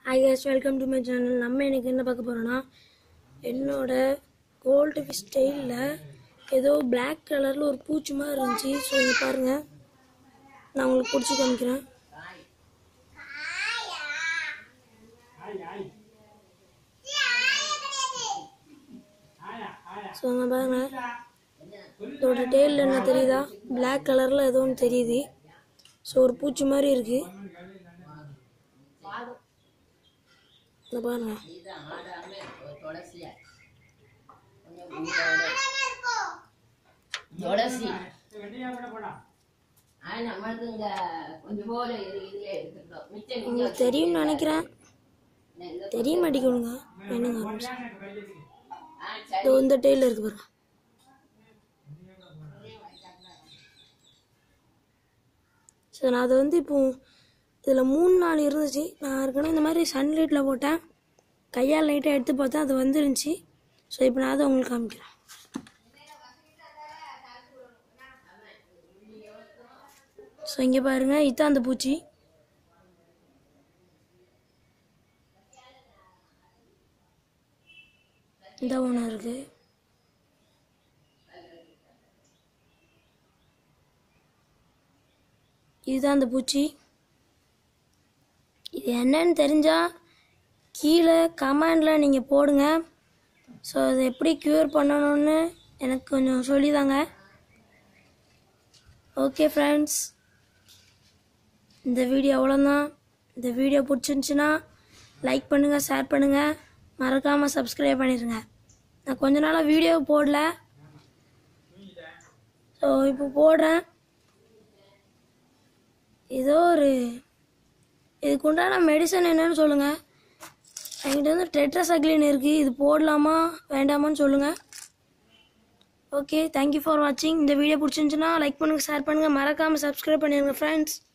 Hi guys welcome to my channel நம்ம இன்னைக்கு என்ன பார்க்க போகிறோன்னா என்னோட கோல்டு ஃபிஷ் ஸ்டைலில் ஏதோ Black கலரில் ஒரு பூச்சி மாதிரி இருந்துச்சு ஸோ இங்கே பாருங்கள் நான் உங்களுக்கு பிடிச்சி காமிக்கிறேன் ஸோ அங்கே பாருங்க இதோட டெய்லில் என்ன தெரியுதா Black கலரில் ஏதோ ஒன்று தெரியுது ஸோ ஒரு பூச்சி மாதிரி இருக்குது இந்த பாருங்க துளசி ஆனா நம்மளது இங்க கொஞ்சம் போல இரு இதுல எடுத்துக்கிட்டோம் மிச்சம் நீங்க உங்களுக்கு தெரியும்னு நினைக்கிறேன் தெரிய மாட்டேங்குதுங்க என்னங்க ஒரு நிமிஷம். ஆ சரி இதோ இந்த டெய்ல இருக்கு பாருங்க சரி நான் அதை வந்து இப்போ இதில் மூணு நாள் இருந்துச்சு நான் ஏற்கனவே இந்த மாதிரி சன்லைட்டில் போட்டேன் கையால் லைட்டாக எடுத்து பார்த்தேன் அது வந்துருந்துச்சு ஸோ இப்போ நான் அதை உங்களுக்கு காமிக்கிறேன் ஸோ இங்கே பாருங்கள் இதுதான் அந்த பூச்சி இந்த ஒன்று இருக்குது இதுதான் அந்த பூச்சி இது என்னன்னு தெரிஞ்சால் கீழே கமெண்டில் நீங்கள் போடுங்க ஸோ அதை எப்படி க்யூர் பண்ணணும்னு எனக்கு கொஞ்சம் சொல்லிதாங்க ஓகே ஃப்ரெண்ட்ஸ் இந்த வீடியோ அவ்வளோதான் இந்த வீடியோ பிடிச்சிருந்துச்சின்னா லைக் பண்ணுங்கள் ஷேர் பண்ணுங்கள் மறக்காமல் சப்ஸ்கிரைப் பண்ணிடுங்க நான் கொஞ்ச நாளாக வீடியோ போடல ஸோ இப்போ போடுறேன் ஏதோ ஒரு இதுக்கு உண்டான மெடிசன் என்னன்னு சொல்லுங்கள் என்கிட்ட வந்து டெட்ராசைக்ளின் இருக்குது இது போடலாமா வேண்டாமான்னு சொல்லுங்கள் ஓகே தேங்க்யூ ஃபார் வாட்சிங் இந்த வீடியோ பிடிச்சிருந்துச்சுன்னா லைக் பண்ணுங்கள் ஷேர் பண்ணுங்கள் மறக்காமல் சப்ஸ்கிரைப் பண்ணிடுங்க ஃப்ரெண்ட்ஸ்